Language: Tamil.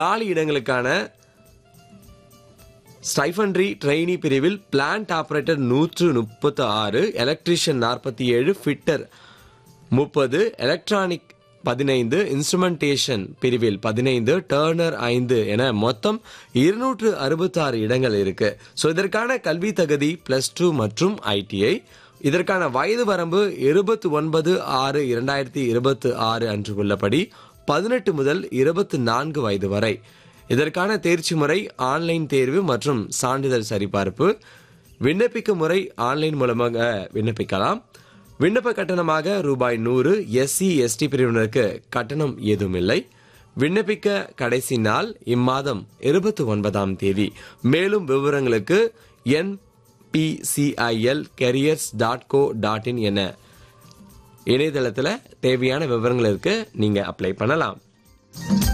காலி இடங்களுக்கான ஸ்டைஃபன்ட்ரி ட்ரெயினி பிரிவில் பிளான்ட் ஆபரேட்டர் நூற்று முப்பத்து ஆறு எலக்ட்ரீஷியன் நாற்பத்தி ஏழு ஃபிட்டர் முப்பது எலக்ட்ரானிக் பதினைந்து இன்ஸ்ட்ருமெண்டேஷன் பிரிவில் பதினைந்து டர்னர் ஐந்து என மொத்தம் இருநூற்று அறுபத்தாறு இடங்கள் இருக்கு ஸோ இதற்கான கல்வி தகுதி பிளஸ் டூ மற்றும் ஐடிஐ இதற்கான வயது வரம்பு இருபத்தி ஒன்பது ஆறு இரண்டாயிரத்தி இருபத்தி ஆறு அன்று உள்ளபடி பதினெட்டு முதல் இருபத்தி நான்கு வயது வரை இதற்கான தேர்ச்சி முறை ஆன்லைன் தேர்வு மற்றும் சான்றிதழ் சரிபார்ப்பு விண்ணப்பிக்கும் முறை ஆன்லைன் மூலமாக விண்ணப்பிக்கலாம் விண்ணப்ப கட்டணமாக ரூபாய் நூறு எஸ்சி எஸ்டி பிரிவினருக்கு கட்டணம் ஏதும் இல்லை விண்ணப்பிக்க கடைசி நாள் இம்மாதம் இருபத்தி ஒன்பதாம் தேதி மேலும் விவரங்களுக்கு NPCIL careers dot co dot in என இணையதளத்தில் தேவையான விவரங்களுக்கு நீங்க அப்ளை பண்ணலாம்